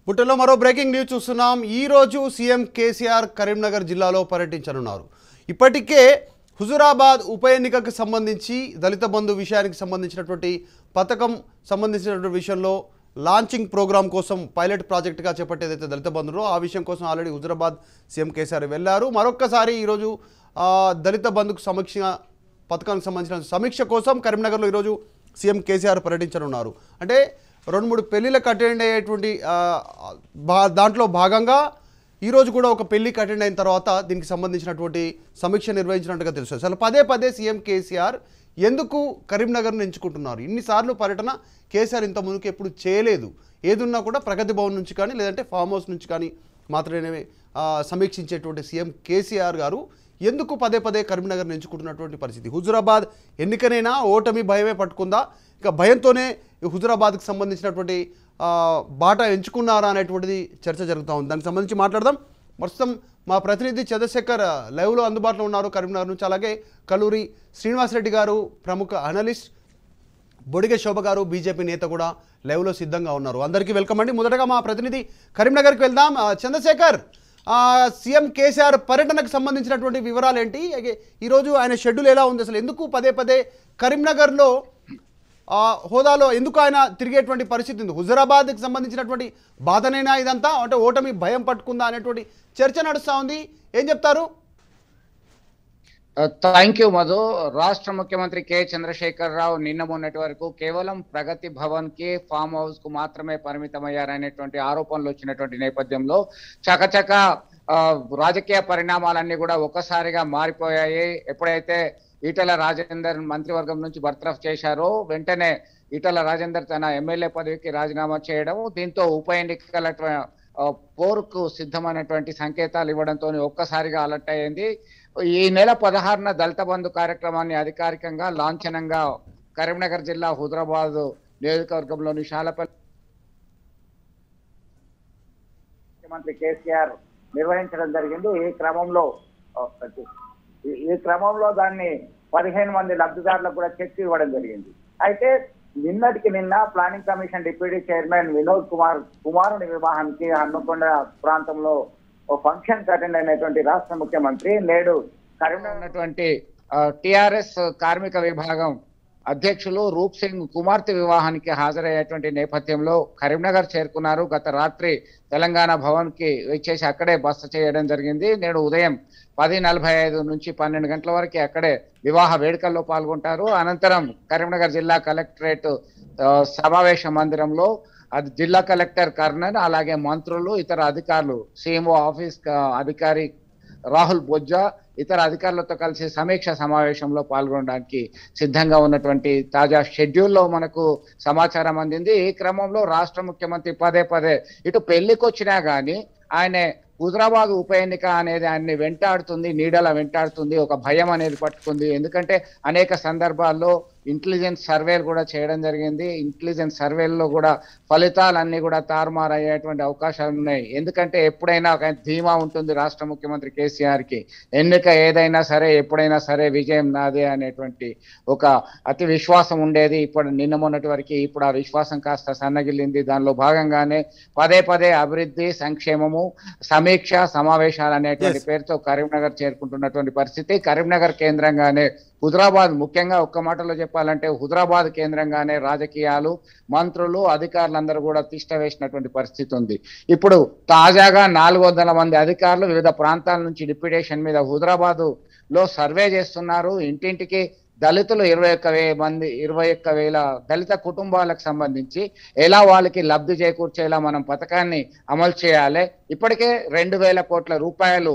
బుట్టలో మరో breaking news చూస్తున్నాం ఈ రోజు సీఎం కేసీఆర్ కరీంనగర్ జిల్లాలో పర్యటించనున్నారు ఇప్పటికే హుజురాబాద్ ఉప ఎన్నికకు సంబంధించి దళిత బంధు విషయానికి సంబంధించినటువంటి పథకం సంబంధించినటువంటి విషయంలో లాంచింగ్ ప్రోగ్రామ్ కోసం పైలట్ ప్రాజెక్టుగా చేపట్టేదైతే దళిత బంధులో ఆ విషయం కోసం ఆల్రెడీ హుజురాబాద్ సీఎం కేసీఆర్ వెళ్ళారు మరొక్కసారి ఈరోజు ఆ, దళిత బంధుకు సమీక్ష పథకానికి సంబంధించిన సమీక్ష కోసం కరీంనగర్లో ఈరోజు సీఎం కేసీఆర్ పర్యటించనున్నారు అంటే రెండు మూడు పెళ్లిలకు అటెండ్ అయ్యేటువంటి ఆ, భా- దాంట్లో భాగంగా ఈరోజు కూడా ఒక పెళ్లికి అటెండ్ అయిన తర్వాత దీనికి సంబంధించినటువంటి సమీక్ష నిర్వహించినట్టుగా తెలుసు అసలు పదే పదే సీఎం కేసీఆర్ ఎందుకు కరీంనగర్ను ఎంచుకుంటున్నారు ఇన్నిసార్లు పర్యటన కేసీఆర్ ఇంత ముందుకు ఎప్పుడు చేయలేదు ఏదున్నా కూడా ప్రగతి భవన్ నుంచి కానీ లేదంటే ఫామ్ హౌస్ నుంచి కానీ మాత్రమే ఆ, సమీక్షించేటువంటి సీఎం కేసీఆర్ గారు ఎందుకు పదే పదే కరీంనగర్ ఎంచుకుంటున్నటువంటి పరిస్థితి హుజురాబాద్ ఎన్నికనైనా ఓటమి భయమే పట్టుకుందా ఇక భయంతోనే ఈ హుజురాబాద్కి సంబంధించినటువంటి ఆ, బాట ఎంచుకున్నారా అనేటువంటిది చర్చ జరుగుతూ ఉంది దానికి సంబంధించి మాట్లాడదాం ప్రస్తుతం మా ప్రతినిధి చంద్రశేఖర్ ఆ, లైవ్లో అందుబాటులో ఉన్నారు కరీంనగర్ నుంచి అలాగే కల్లూరి శ్రీనివాసరెడ్డి గారు ప్రముఖ అనలిస్ట్ బొడిగె శోభ గారు బీజేపీ నేత కూడా లైవ్లో సిద్ధంగా ఉన్నారు అందరికీ వెల్కమ్ అండి మొదటగా మా ప్రతినిధి కరీంనగర్కి వెళ్దాం ఆ, చంద్రశేఖర్ ఆ, సీఎం కేసీఆర్ పర్యటనకు సంబంధించినటువంటి వివరాలు ఏంటి అలాగే ఈరోజు ఆయన షెడ్యూల్ ఎలా ఉంది అసలు ఎందుకు పదే పదే కరీంనగర్లో ఆ, హోదాలో ఎందుకు ఆయన తిరిగేటువంటి పరిస్థితి ఉంది హుజరాబాద్కి సంబంధించినటువంటి బాధనైనా ఇదంతా అంటే ఓటమి భయం పట్టుకుందా అనేటువంటి చర్చ నడుస్తూ ఉంది ఏం చెప్తారు థ్యాంక్ యూ మధు రాష్ట్ర ముఖ్యమంత్రి కె చంద్రశేఖర్ రావు నిన్న మొన్నటి వరకు కేవలం ప్రగతి భవన్ కి ఫామ్ హౌస్ కు మాత్రమే పరిమితమయ్యారనేటువంటి ఆరోపణలు వచ్చినటువంటి నేపథ్యంలో చకచక ఆ, రాజకీయ పరిణామాలన్నీ కూడా ఒక్కసారిగా మారిపోయాయి ఎప్పుడైతే ఈటల రాజేందర్ మంత్రివర్గం నుంచి బర్తరఫ్ చేశారో వెంటనే ఈటల రాజేందర్ తన ఎమ్మెల్యే పదవికి రాజీనామా చేయడం దీంతో ఉప ఎన్నికల ఆ, పోరుకు సిద్ధమైనటువంటి సంకేతాలు ఇవ్వడంతో ఒక్కసారిగా అలర్ట్ అయ్యింది ఈ నెల పదహారున దళిత బంధు కార్యక్రమాన్ని అధికారికంగా లాంఛనంగా కరీంనగర్ జిల్లా హుదరాబాద్ నియోజకవర్గంలోని శాలపల్లి ముఖ్యమంత్రి కేసీఆర్ నిర్వహించడం జరిగింది ఈ క్రమంలో ఈ- ఈ క్రమంలో దాన్ని పదిహేను మంది లబ్ధిదారులకు కూడా చెక్ ఇవ్వడం జరిగింది అయితే నిన్నటికి నిన్న planning commission deputy chairman Vinod Kumar కుమారుని వివాహానికి హన్మకొండ ప్రాంతంలో ఓ ఫంక్షన్ అటెండ్ అయినటువంటి రాష్ట్ర ముఖ్యమంత్రి నేడు కరీంనగర్ ఉన్నటువంటి టిఆర్ఎస్ కార్మిక విభాగం అధ్యక్షులు రూప్ సింగ్ కుమార్తె వివాహానికి హాజరయ్యేటువంటి నేపథ్యంలో కరీంనగర్ చేరుకున్నారు గత రాత్రి తెలంగాణ భవన్ కి వచ్చేసి అక్కడే బస చేయడం జరిగింది నేడు ఉదయం పది నలభై ఐదు నుంచి పన్నెండు గంటల వరకు అక్కడే వివాహ వేడుకల్లో పాల్గొంటారు అనంతరం కరీంనగర్ జిల్లా కలెక్టరేట్ ఆ, సమావేశ మందిరంలో అది జిల్లా కలెక్టర్ కర్ణన్ అలాగే మంత్రులు ఇతర అధికారులు సిఎంఓ ఆఫీస్ ఆ, అధికారి రాహుల్ బొజ్జా ఇతర అధికారులతో కలిసి సమీక్ష సమావేశంలో పాల్గొనడానికి సిద్ధంగా ఉన్నటువంటి తాజా షెడ్యూల్లో మనకు సమాచారం అందింది ఈ క్రమంలో రాష్ట్ర ముఖ్యమంత్రి పదే పదే ఇటు పెళ్లికొచ్చినా గానీ ఆయన హుజరాబాద్ ఉప ఎన్నిక అనేది ఆయన్ని వెంటాడుతుంది నీడల వెంటాడుతుంది ఒక భయం అనేది పట్టుకుంది ఎందుకంటే అనేక సందర్భాల్లో ఇంటెలిజెన్స్ సర్వేలు కూడా చేయడం జరిగింది ఇంటెలిజెన్స్ సర్వేల్లో కూడా ఫలితాలన్నీ కూడా తారుమారు అయ్యేటువంటి అవకాశాలు ఉన్నాయి ఎందుకంటే ఎప్పుడైనా ఒక ధీమా ఉంటుంది రాష్ట్ర ముఖ్యమంత్రి కేసీఆర్ కి ఎన్నిక ఏదైనా సరే ఎప్పుడైనా సరే విజయం నాదే అనేటువంటి ఒక అతి విశ్వాసం ఉండేది ఇప్పుడు నిన్న మొన్నటి వరకు ఇప్పుడు ఆ విశ్వాసం కాస్త సన్నగిల్లింది దానిలో భాగంగానే పదే పదే అభివృద్ధి సంక్షేమము సమీక్ష సమావేశాలు అనేటువంటి Yes. పేరుతో కరీంనగర్ చేరుకుంటున్నటువంటి పరిస్థితి కరీంనగర్ కేంద్రంగానే హుదరాబాద్ ముఖ్యంగా ఒక్క మాటలో చెప్పాలంటే హుదరాబాద్ కేంద్రంగానే రాజకీయాలు మంత్రులు అధికారులందరూ కూడా తిష్ట వేసినటువంటి పరిస్థితి ఉంది ఇప్పుడు తాజాగా నాలుగు వందల మంది అధికారులు వివిధ ప్రాంతాల నుంచి డిప్యుటేషన్ మీద హుదరాబాద్ లో సర్వే చేస్తున్నారు ఇంటింటికి దళితులు ఇరవై ఒక్క వే మంది ఇరవై ఒక్క వేల దళిత కుటుంబాలకు సంబంధించి ఎలా వాళ్ళకి లబ్ధి చేకూర్చేలా మనం పథకాన్ని అమలు చేయాలి ఇప్పటికే రెండు వేల కోట్ల రూపాయలు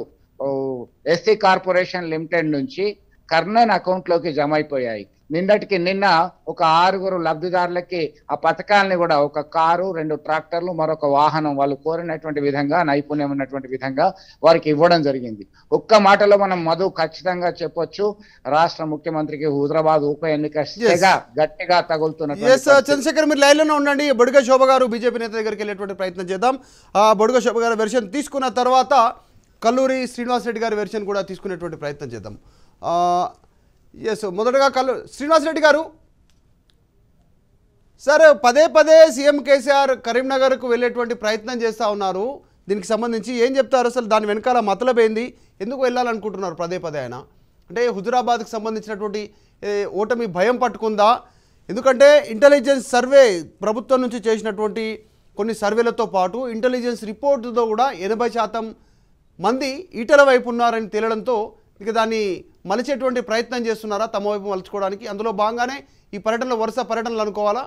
ఎస్సీ కార్పొరేషన్ లిమిటెడ్ నుంచి కర్ణన్ అకౌంట్ లోకి జమ అయిపోయాయి నిన్నటికి నిన్న ఒక ఆరుగురు లబ్ధిదారులకి ఆ పథకాలని కూడా ఒక కారు రెండు ట్రాక్టర్లు మరొక వాహనం వాళ్ళు కోరినటువంటి విధంగా నైపుణ్యం ఉన్నటువంటి విధంగా వారికి ఇవ్వడం జరిగింది ఒక్క మాటలో మనం మధు ఖచ్చితంగా చెప్పొచ్చు రాష్ట్ర ముఖ్యమంత్రికి హుదరాబాద్ ఉప ఎన్నిక తెగ గట్టిగా ఎస్ తగులుతున్నటువంటి చంద్రశేఖర్ మీరు లైన్లోనే ఉండండి బొడుగ శోభ గారు బీజేపీ నేత దగ్గరికి వెళ్ళేటువంటి ప్రయత్నం చేద్దాం ఆ బొడుగ శోభ గారి వెర్షన్ తీసుకున్న తర్వాత కల్లూరి శ్రీనివాస్ రెడ్డి గారి వెర్షన్ కూడా తీసుకునేటువంటి ప్రయత్నం చేద్దాం ఎస్ మొదటగా కల్లూరి శ్రీనివాస్ రెడ్డి గారు సార్ పదే పదే సీఎం కేసీఆర్ కరీంనగర్కు వెళ్ళేటువంటి ప్రయత్నం చేస్తూ ఉన్నారు దీనికి సంబంధించి ఏం చెప్తారు అసలు దాని వెనకాల మతలబేంది ఎందుకు వెళ్ళాలనుకుంటున్నారు పదే పదే ఆయన అంటే హుజురాబాద్కి సంబంధించినటువంటి ఏ, ఓటమి భయం పట్టుకుందా ఎందుకంటే ఇంటెలిజెన్స్ సర్వే ప్రభుత్వం నుంచి చేసినటువంటి కొన్ని సర్వేలతో పాటు ఇంటెలిజెన్స్ రిపోర్టుతో కూడా ఎనభై శాతం మంది ఈటల వైపు ఉన్నారని తేలడంతో ఇక దాన్ని మలిచేటువంటి ప్రయత్నం చేస్తున్నారా తమ వైపు మలుచుకోవడానికి అందులో భాగంగానే ఈ పర్యటనలో వరుస పర్యటనలు అనుకోవాలా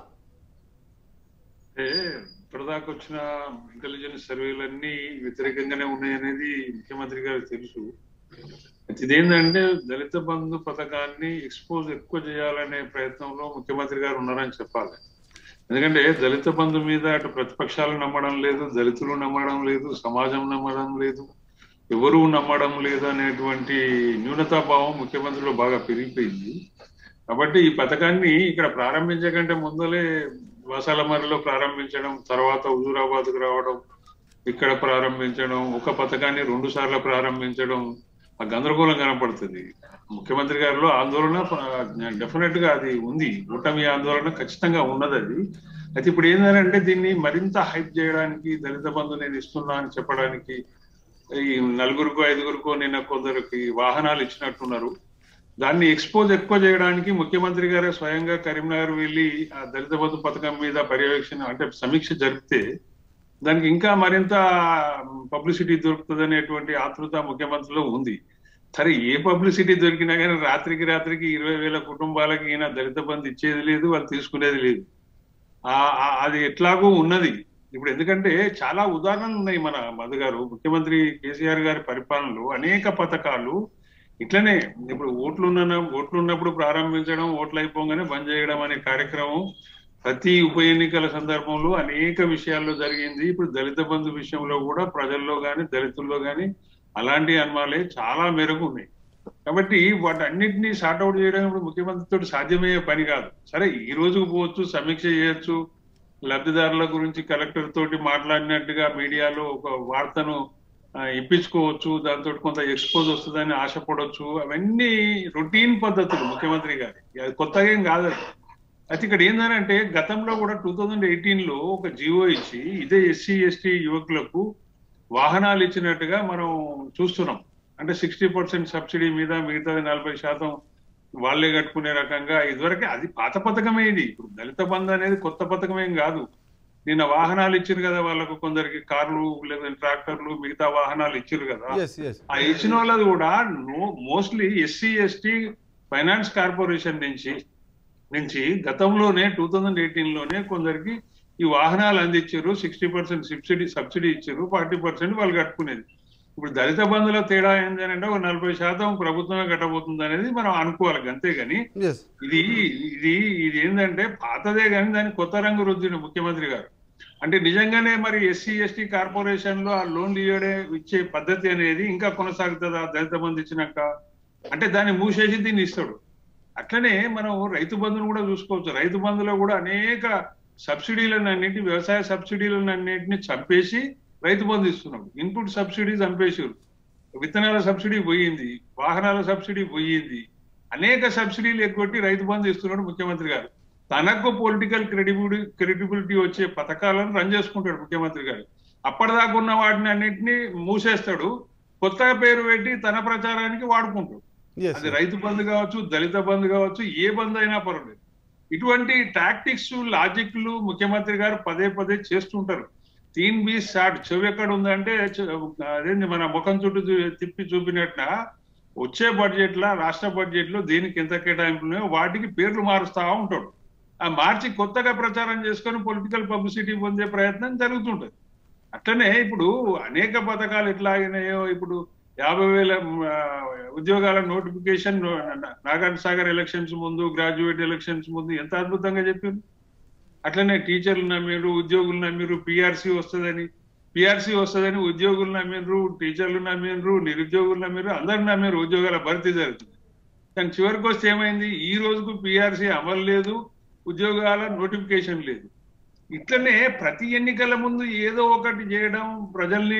అంటే ఇప్పటిదాకా వచ్చిన ఇంటెలిజెన్స్ సర్వేలన్నీ వ్యతిరేకంగానే ఉన్నాయనేది ముఖ్యమంత్రి గారికి తెలుసు అయితే ఇదేంటంటే దళిత బంధు పథకాన్ని ఎక్స్పోజ్ ఎక్కువ చేయాలనే ప్రయత్నంలో ముఖ్యమంత్రి గారు ఉన్నారని చెప్పాలి ఎందుకంటే దళిత బంధు మీద అటు ప్రతిపక్షాలు నమ్మడం లేదు దళితులు నమ్మడం లేదు సమాజం నమ్మడం లేదు ఎవరు నమ్మడం లేదు అనేటువంటి న్యూనతాభావం ముఖ్యమంత్రిలో బాగా పెరిగిపోయింది కాబట్టి ఈ పథకాన్ని ఇక్కడ ప్రారంభించకంటే ముందలే వసాలమరిలో ప్రారంభించడం తర్వాత హుజూరాబాద్ కు రావడం ఇక్కడ ప్రారంభించడం ఒక పథకాన్ని రెండు సార్లు ప్రారంభించడం ఆ గందరగోళం కనపడుతుంది ముఖ్యమంత్రి గారిలో ఆందోళన డెఫినెట్ గా అది ఉంది కూటమి ఆందోళన ఖచ్చితంగా ఉన్నది అది అయితే ఇప్పుడు ఏంటంటే దీన్ని మరింత హైప్ చేయడానికి దళిత బంధు నేను ఇస్తున్నా అని చెప్పడానికి ఈ నలుగురికో ఐదుగురికో నిన్న కొందరికి వాహనాలు ఇచ్చినట్టున్నారు దాన్ని ఎక్స్పోజ్ ఎక్కువ చేయడానికి ముఖ్యమంత్రి గారే స్వయంగా కరీంనగర్ వెళ్ళి ఆ దళిత బంధు పథకం మీద పర్యవేక్షణ అంటే సమీక్ష జరిపితే దానికి ఇంకా మరింత పబ్లిసిటీ దొరుకుతుంది అనేటువంటి ఆతృత ముఖ్యమంత్రిలో ఉంది సరే ఏ పబ్లిసిటీ దొరికినా కానీ రాత్రికి రాత్రికి ఇరవై వేల కుటుంబాలకి ఈయన దళిత బంధు ఇచ్చేది లేదు వాళ్ళు తీసుకునేది లేదు ఆ- ఆ- అది ఎట్లాగూ ఉన్నది ఇప్పుడు ఎందుకంటే చాలా ఉదాహరణలు ఉన్నాయి మన మధు గారు ముఖ్యమంత్రి కేసీఆర్ గారి పరిపాలనలో అనేక పథకాలు ఇట్లనే ఇప్పుడు ఓట్లు ఉన్న ఓట్లు ఉన్నప్పుడు ప్రారంభించడం ఓట్లు అయిపోగానే బంద్ చేయడం అనే కార్యక్రమం ప్రతి ఉప ఎన్నికల సందర్భంలో అనేక విషయాల్లో జరిగింది ఇప్పుడు దళిత బంధు విషయంలో కూడా ప్రజల్లో గాని దళితుల్లో గాని అలాంటి అనుమానాలే చాలా మేరకు ఉన్నాయి కాబట్టి వాటన్నిటినీ సార్ట్అవుట్ చేయడం ఇప్పుడు ముఖ్యమంత్రితో సాధ్యమయ్యే పని కాదు సరే ఈ రోజుకు పోవచ్చు సమీక్ష చేయొచ్చు లబ్ధిదారుల గురించి కలెక్టర్ తోటి మాట్లాడినట్టుగా మీడియాలో ఒక వార్తను ఆ, ఇప్పించుకోవచ్చు దాంతో కొంత ఎక్స్పోజ్ వస్తుందని ఆశపడవచ్చు అవన్నీ రొటీన్ పద్ధతులు ముఖ్యమంత్రి గారి అది కొత్తగా ఏం కాదు అది. అయితే ఇక్కడ ఏంటంటే గతంలో కూడా టూ థౌజండ్ ఎయిటీన్ లో ఒక జియో ఇచ్చి ఇదే ఎస్సీ ఎస్టీ యువకులకు వాహనాలు ఇచ్చినట్టుగా మనం చూస్తున్నాం అంటే సిక్స్టీ పర్సెంట్ సబ్సిడీ మీద మిగతాది నలభై శాతం వాళ్ళే కట్టుకునే రకంగా ఇదివరకే అది పాత పథకమే ఇది ఇప్పుడు దళిత బంధు అనేది కొత్త పథకమేం కాదు నిన్న వాహనాలు ఇచ్చారు కదా వాళ్ళకు కొందరికి కార్లు లేదా ట్రాక్టర్లు మిగతా వాహనాలు ఇచ్చారు కదా ఎస్ ఎస్ ఆ ఇచ్చిన వాళ్ళది కూడా mostly SC ST finance corporation నుంచి నుంచి గతంలోనే టూ థౌజండ్ ఎయిటీన్ లోనే కొందరికి ఈ వాహనాలు అందించారు సిక్స్టీ పర్సెంట్ సబ్సిడీ సబ్సిడీ ఇచ్చారు ఫార్టీ పర్సెంట్ వాళ్ళు కట్టుకునేది ఇప్పుడు దళిత బంధుల తేడా ఏంటంటే ఒక నలభై శాతం ప్రభుత్వమే కట్టబోతుంది అనేది మనం అనుకోవాలి అంతేగాని ఎస్ ఇది ఇది ఇది ఏంటంటే పాతదే కానీ దాని కొత్త రంగు రుద్దిన ముఖ్యమంత్రి గారు అంటే నిజంగానే మరి ఎస్సీ ఎస్టీ కార్పొరేషన్ లో ఆ లోన్లు ఇవ్వడే ఇచ్చే పద్ధతి అనేది ఇంకా కొనసాగుతుందా దళిత బంధు ఇచ్చినాక అంటే దాన్ని మూసేసి దీన్ని ఇస్తాడు అట్లనే మనం రైతు బంధును కూడా చూసుకోవచ్చు రైతు బంధులో కూడా అనేక సబ్సిడీలను అన్నింటి వ్యవసాయ సబ్సిడీలను అన్నింటిని చంపేసి రైతు బంధు ఇస్తున్నాడు ఇన్పుట్ సబ్సిడీ చంపేసారు విత్తనాల సబ్సిడీ పోయింది వాహనాల సబ్సిడీ పోయింది అనేక సబ్సిడీలు ఎగ్గొట్టి రైతు బంధు ఇస్తున్నాడు ముఖ్యమంత్రి గారు తనకు పొలిటికల్ క్రెడిబిలిటీ క్రెడిబిలిటీ వచ్చే పథకాలను రన్ చేసుకుంటాడు ముఖ్యమంత్రి గారు అప్పటిదాకా ఉన్న వాటిని అన్నింటినీ మూసేస్తాడు కొత్తగా పేరు పెట్టి తన ప్రచారానికి వాడుకుంటాడు ఎస్ అది రైతు బంధు కావచ్చు దళిత బంధు కావచ్చు ఏ బంధు అయినా పర్వాలేదు ఇటువంటి టాక్టిక్స్ లాజిక్లు ముఖ్యమంత్రి గారు పదే పదే చేస్తుంటారు తీన్ బీ షాట్ చెవి ఎక్కడ ఉందంటే చె- అదేంటి మన ముఖం చుట్టూ చూ- తిప్పి చూపినట్ల వచ్చే బడ్జెట్ లా రాష్ట్ర బడ్జెట్ లో దేనికి ఎంత కేటాయింపులు ఉన్నాయో వాటికి పేర్లు మారుస్తా ఉంటాడు ఆ మార్చి కొత్తగా ప్రచారం చేసుకొని పొలిటికల్ పబ్లిసిటీ పొందే ప్రయత్నం జరుగుతుంటది అట్లనే ఇప్పుడు అనేక పథకాలు ఎట్లా అయినాయో ఇప్పుడు యాభై వేల ఆ, ఉద్యోగాల నోటిఫికేషన్ నాగార్జున సాగర్ ఎలక్షన్స్ ముందు గ్రాడ్యుయేట్ ఎలక్షన్స్ ముందు ఎంత అద్భుతంగా చెప్పింది అట్లనే టీచర్లు నమ్మిరు ఉద్యోగులు నమ్మిరు పిఆర్సీ వస్తుందని పిఆర్సీ వస్తుందని ఉద్యోగులు నమ్మిండ్రు టీచర్లు నమ్మిండ్రు నిరుద్యోగులు నమ్మిరు అందరు నమ్మిరు ఉద్యోగాల భర్తీ జరుగుతుంది కానీ చివరికి వస్తే ఏమైంది ఈ రోజుకు పిఆర్సీ అమలు లేదు ఉద్యోగాల నోటిఫికేషన్ లేదు ఇట్లనే ప్రతి ఎన్నికల ముందు ఏదో ఒకటి చేయడం ప్రజల్ని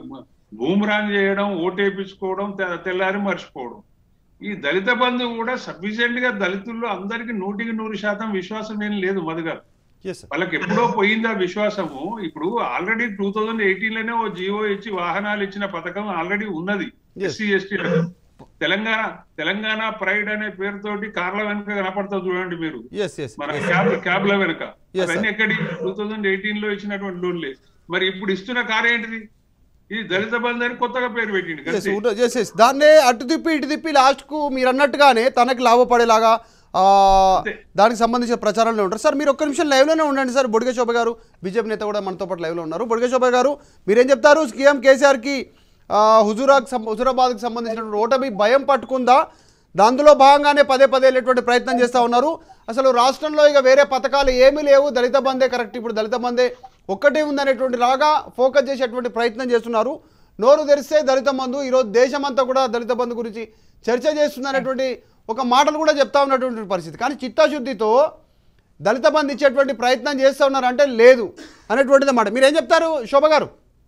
బూమరాంగ్ చేయడం ఓటేపించుకోవడం తె- తెల్లారి మర్చిపోవడం ఈ దళిత బంధు కూడా సఫిషియెంట్ గా దళితుల్లో అందరికి నూటికి నూరు శాతం విశ్వాసం ఏం లేదు మధుగారు ఎస్ సార్ వాళ్ళకి ఎప్పుడో పోయిందా విశ్వాసము ఇప్పుడు ఆల్రెడీ టూ థౌజండ్ ఎయిటీన్ లోనే ఓ జియో ఇచ్చి వాహనాలు ఇచ్చిన పథకం ఆల్రెడీ ఉన్నది Yes. SC ST Telangana Telangana pride అనే పేరుతోటి కార్ల వెనుక కనపడుతుంది చూడండి మీరు ఎస్ ఎస్ మన క్యాబ్ క్యాబ్ల వెనుక Yes, అవన్నీ ఎక్కడి టూ థౌజండ్ ఎయిటీన్ లో ఇచ్చినటువంటి లోన్లే మరి ఇప్పుడు ఇస్తున్న కార్ ఏంటిది ఇది దళిత బంధు అని కొత్తగా పేరు పెట్టింది ఎస్ అంతే. ఉన్న- ఎస్ ఎస్ దాన్నే అటు తిప్పి ఇటు తిప్పి లాస్ట్కు మీరు అన్నట్టుగానే తనకి లాభపడేలాగా ఆ, దానికి సంబంధించిన ప్రచారంలో ఉంటారు సార్ మీరు ఒక్క నిమిషం లైవ్లోనే ఉండండి సార్ బొడిగ శోభ గారు బీజేపీ నేత కూడా మనతో పాటు లైవ్లో ఉన్నారు బొడిగ శోభ గారు మీరేం చెప్తారు సీఎం కేసీఆర్కి ఆ, హుజూరాకు సం- హుజూరాబాద్కి సంబంధించినటువంటి ఓటమి భయం పట్టుకుందా దాంట్లో భాగంగానే పదే పదే వెళ్ళేటువంటి ప్రయత్నం చేస్తూ ఉన్నారు అసలు రాష్ట్రంలో ఇక వేరే పథకాలు ఏమీ లేవు దళిత బందే కరెక్ట్ ఇప్పుడు దళిత బందే ఒక్కటే ఉందనేటువంటి లాగా ఫోకస్ చేసేటువంటి ప్రయత్నం చేస్తున్నారు నోరు తెరిస్తే దళిత బంధు ఈరోజు దేశమంతా కూడా దళిత బంధు గురించి చర్చ చేస్తుందనేటువంటి ఒక మాటలు కూడా చెప్తా ఉన్నటువంటి పరిస్థితి కానీ చిత్తశుద్ధితో దళిత బంధు ఇచ్చేటువంటి ప్రయత్నం చేస్తూ ఉన్నారంటే లేదు అనేటువంటిది మాట మీరేం చెప్తారు శోభ గారు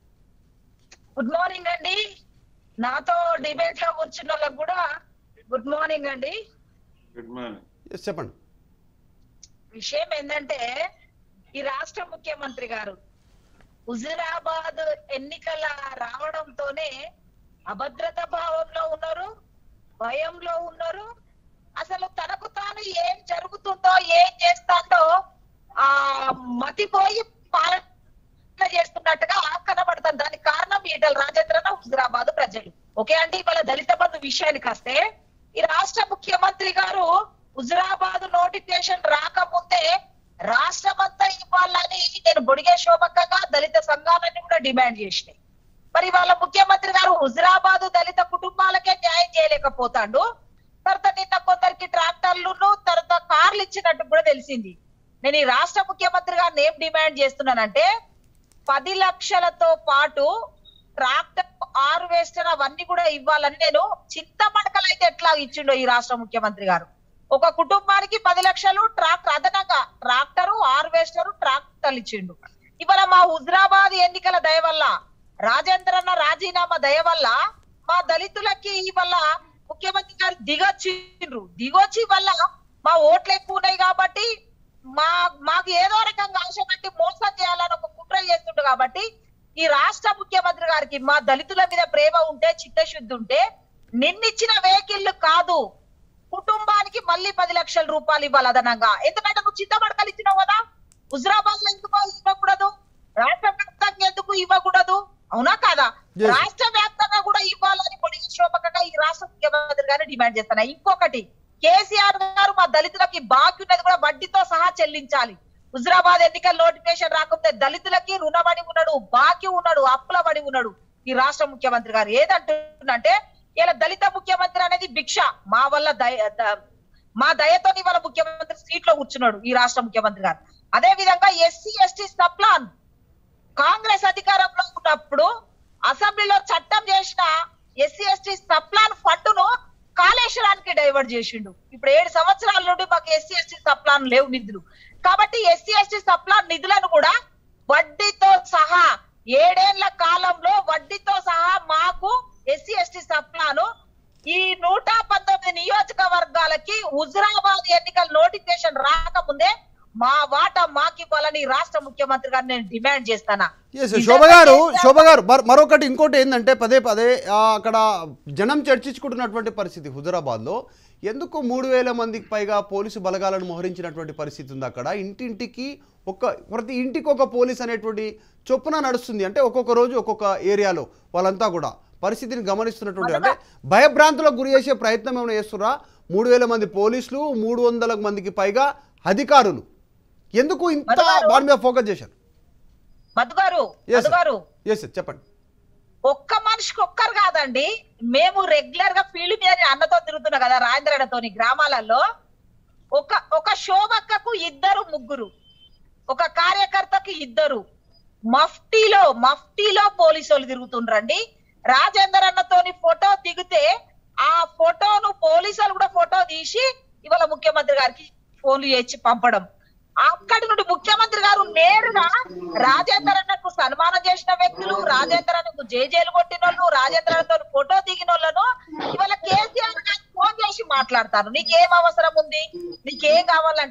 గుడ్ మార్నింగ్ అండి నాతో డిబేట్ లో కూర్చున్న వాళ్ళకి కూడా గుడ్ మార్నింగ్ అండి గుడ్ మార్నింగ్ Yes, చెప్పండి విషయం ఏంటంటే ఈ రాష్ట్ర ముఖ్యమంత్రి గారు హుజురాబాద్ ఎన్నికల రావడంతోనే అభద్రత భావంలో ఉన్నారు భయంలో ఉన్నారు అసలు తనకు తాను ఏం జరుగుతుందో ఏం చేస్తాడో ఆ మతిపోయి పాలన చేస్తున్నట్టుగా కనబడుతుంది దానికి కారణం ఈటల రాజేంద్రన హుజురాబాద్ ప్రజలు ఓకే అండి ఇవాళ దళిత బంధు విషయానికి వస్తే ఈ రాష్ట్ర ముఖ్యమంత్రి గారు హుజురాబాద్ నోటిఫికేషన్ రాకముందే రాష్ట్రమంతా ఇవ్వాలని నేను బొడిగే శోభక్కగా దళిత సంఘాలని కూడా డిమాండ్ చేసినాయి మరి వాళ్ళ ముఖ్యమంత్రి గారు హుజురాబాద్ దళిత కుటుంబాలకే న్యాయం చేయలేకపోతాడు తర్వాత నిన్న కొందరికి ట్రాక్టర్లను తర్వాత కార్లు ఇచ్చినట్టు కూడా తెలిసింది నేను ఈ రాష్ట్ర ముఖ్యమంత్రి గారిని ఏం డిమాండ్ చేస్తున్నానంటే పది లక్షలతో పాటు ట్రాక్టర్ ఆరు వేస్టర్ అవన్నీ కూడా ఇవ్వాలని నేను చింతమడకలు అయితే ఎట్లా ఇచ్చిండో ఈ రాష్ట్ర ముఖ్యమంత్రి గారు ఒక కుటుంబానికి పది లక్షలు ట్రాక్టర్ అదనంగా ట్రాక్టరు ఆరు వేస్టరు ట్రాక్టర్లు ఇచ్చిండు ఇవాళ మా హుజరాబాద్ ఎన్నికల దయ వల్ల రాజేంద్రన్న రాజీనామా దయ వల్ల మా దళితులకి ఇవాళ ముఖ్యమంత్రి గారు దిగొచ్చిండ్రు దిగొచ్చి వల్ల మా ఓట్లు ఎక్కువ ఉన్నాయి కాబట్టి మా మాకు ఏదో రకంగా ఆశ పెట్టి మోసం చేయాలని ఒక కుట్ర చేస్తుండు కాబట్టి ఈ రాష్ట్ర ముఖ్యమంత్రి గారికి మా దళితుల మీద ప్రేమ ఉంటే చిత్తశుద్ధి ఉంటే నిన్నిచ్చిన వెహికల్ కాదు కుటుంబానికి మళ్ళీ పది లక్షల రూపాయలు ఇవ్వాలి అదనంగా ఎందుకంటే నువ్వు చింతమడకలు ఇచ్చినావు కదా హుజరాబాద్ లో ఎందుకు ఇవ్వకూడదు రాష్ట్ర వ్యాప్తంగా ఎందుకు ఇవ్వకూడదు అవునా కాదా Yes. రాష్ట్ర వ్యాప్తంగా కూడా ఇవ్వాలని పొడిగి శోభకంగా ఈ రాష్ట్ర ముఖ్యమంత్రి గారు డిమాండ్ చేస్తున్నా ఇంకొకటి కేసీఆర్ గారు మా దళితులకి బాకీ ఉన్నది కూడా వడ్డీతో సహా చెల్లించాలి హుజరాబాద్ ఎన్నికల నోటిఫికేషన్ రాకపోతే దళితులకి రుణపడి ఉన్నాడు బాకీ ఉన్నాడు అప్పుల పడి ఉన్నాడు ఈ రాష్ట్ర ముఖ్యమంత్రి గారు ఏదంటుందంటే ఇలా దళిత ముఖ్యమంత్రి అనేది భిక్ష మా వల్ల దయ ద- మా దయతో వాళ్ళ ముఖ్యమంత్రి సీట్ లో కూర్చున్నాడు ఈ రాష్ట్ర ముఖ్యమంత్రి గారు అదే విధంగా ఎస్సీ ఎస్టీ సప్లాన్ కాంగ్రెస్ అధికారంలో ఉన్నప్పుడు అసెంబ్లీలో చట్టం చేసిన ఎస్సీ ఎస్టీ సప్లాన్ ఫండ్ ను కాళేశ్వరానికి డైవర్ట్ చేసిండు ఇప్పుడు ఏడు సంవత్సరాల నుండి మాకు ఎస్సీ ఎస్టీ సప్లాన్ లేవు నిధులు కాబట్టి ఎస్సీ ఎస్టీ సప్లాన్ నిధులను కూడా వడ్డీతో సహా ఏడేళ్ల కాలంలో వడ్డీతో సహా మాకు ఎస్సీ ఎస్టీ సప్లాను ఈ నూట పంతొమ్మిది నియోజకవర్గాలకి హుజురాబాద్ ఎన్నికల నోటిఫికేషన్ రాకముందే మా వాటా మాకు ఇవ్వాలని రాష్ట్ర ముఖ్యమంత్రి గారిని నేను డిమాండ్ చేస్తానా ఎస్ శోభ గారు శోభ గారు మర- మరొకటి ఇంకోటి ఏంటంటే పదే పదే ఆ, అక్కడ జనం చర్చించుకుంటున్నటువంటి పరిస్థితి హుజరాబాద్లో ఎందుకు మూడు వేల మందికి పైగా పోలీసు బలగాలను మోహరించినటువంటి పరిస్థితి ఉంది అక్కడ ఇంటింటికి ఒక ప్రతి ఇంటికి ఒక పోలీస్ అనేటువంటి చొప్పున నడుస్తుంది అంటే ఒక్కొక్క రోజు ఒక్కొక్క ఏరియాలో వాళ్ళంతా కూడా పరిస్థితిని గమనిస్తున్నటువంటి అంటే భయభ్రాంతులకు గురి చేసే ప్రయత్నం ఏమైనా చేస్తున్నా మూడు వేల మంది పోలీసులు మూడు వందల మందికి పైగా అధికారులు ఎందుకు ఇంత మధుగారు- వారి మీద ఫోకస్ చేశారు Madhu garu Yes, Madhu sir. Garu yes చెప్పండి ఒక్క మనిషికి ఒక్కరు కాదండి మేము రెగ్యులర్ గా ఫీల్డ్ మీద నేను అన్నతో తిరుగుతున్నా కదా రాజేంద్రతోని గ్రామాలలో ఒక ఒక శోభక్కకు ఇద్దరు ముగ్గురు ఒక కార్యకర్తకు ఇద్దరు మఫ్టీలో మఫ్టీలో పోలీసు వాళ్ళు తిరుగుతుండ్రండి రాజేందర్ అన్నతోని ఫోటో దిగితే ఆ ఫోటోను పోలీసులు కూడా ఫోటో తీసి ఇవాళ ముఖ్యమంత్రి గారికి ఫోన్లు చేసి పంపడం అక్కడి నుండి ముఖ్యమంత్రి గారు నేరుగా రాజేందర్ అన్నకు సన్మానం చేసిన వ్యక్తులు రాజేందర్ అన్నకు జేజేలు కొట్టిన వాళ్ళు రాజేందర్ అన్నతో ఫోటో దిగిన వాళ్ళను ఇవాళ కేసీఆర్ గారు ఫోన్ చేసి మాట్లాడతారు నీకేం అవసరం ఉంది నీకేం కావాలంటే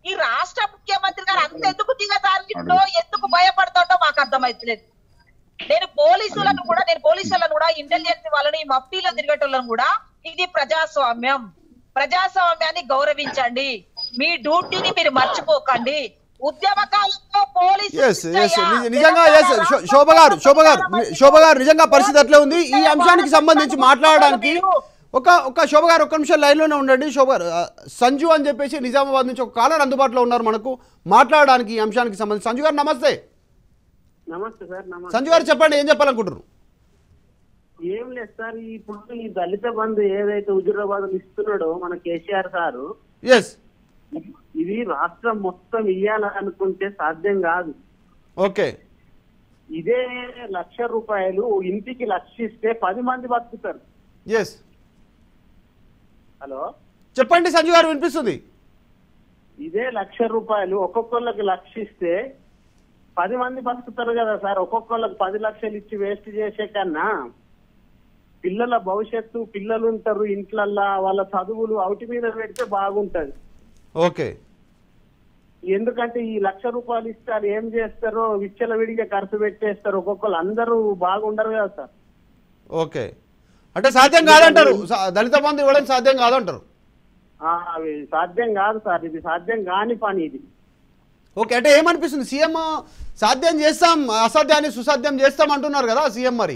ఈ రాష్ట్ర ముఖ్యమంత్రి గారు అంత ఎందుకు దిగజారిందో ఎందుకు భయపడుతుండో మాకు అర్థమైతలేదు నేను పోలీసులను కూడా నేను పోలీసులను కూడా ఇంటెలిజెన్స్ వాళ్ళని మఫ్టీలో తిరిగేటోళ్ళని కూడా ఇది ప్రజాస్వామ్యం ప్రజాస్వామ్యాన్ని గౌరవించండి మీ డ్యూటీని మీరు మర్చిపోకండి ఉద్యమ కాలంలో పోలీసు ఎస్ ఎస్ నిజంగా ఎస్ శోభ గారు శోభ గారు ని- శోభ గారు నిజంగా పరిస్థితి అట్లే ఉంది ఈ అంశానికి సంబంధించి మాట్లాడడానికి ఒక ఒక శోభ గారు ఒక్క నిమిషం లైన్లోనే ఉండండి శోభ గారు ఆ, సంజు అని చెప్పేసి నిజామాబాద్ నుంచి ఒక కాలర్ అందుబాటులో ఉన్నారు మనకు మాట్లాడడానికి ఈ అంశానికి సంబంధించి సంజు గారు నమస్తే నమస్తే సార్ నమస్తే సంజు గారు చెప్పండి ఏం చెప్పాలనుకుంటున్నారు ఏం లేదు సార్ ఈ ఇప్పుడు ఈ దళిత బంధు ఏదైతే హుజురాబాద్ ఇస్తున్నాడో మన కేసీఆర్ సారు ఎస్ ఇది రాష్ట్రం మొత్తం ఇయ్యాలనుకుంటే సాధ్యం కాదు ఓకే ఇదే లక్ష రూపాయలు ఇంటికి లక్ష ఇస్తే పది మంది బతుకుతారు ఎస్ హలో చెప్పండి సంజు గారు వినిపిస్తుంది ఇదే లక్ష రూపాయలు ఒక్కొక్కళ్ళకి లక్ష ఇస్తే పది మంది బతుకుతారు కదా సార్ ఒక్కొక్కళ్ళకి పది లక్షలు ఇచ్చి వేస్ట్ చేసే కన్నా పిల్లల భవిష్యత్తు పిల్లలు ఉంటారు ఇంట్లల్లా వాళ్ళ చదువులు అవుటి మీద పెడితే బాగుంటది ఓకే ఎందుకంటే ఈ లక్ష రూపాయలు ఇస్తారు ఏం చేస్తారో విచ్చల విడిగా ఖర్చు పెట్టేస్తారు ఒక్కొక్కరు అందరూ బాగుండరు కదా సార్ ఓకే అంటే సాధ్యం కాదంటారు సా- దళిత బంధు ఇవ్వడం సాధ్యం కాదంటారు ఆ, అవి సాధ్యం కాదు సార్ ఇది సాధ్యం కాని పని ఇది ఓకే అంటే ఏమనిపిస్తుంది సీఎం సాధ్యం చేస్తాం అసాధ్యాన్ని సుసాధ్యం చేస్తాం అంటున్నారు కదా సీఎం మరి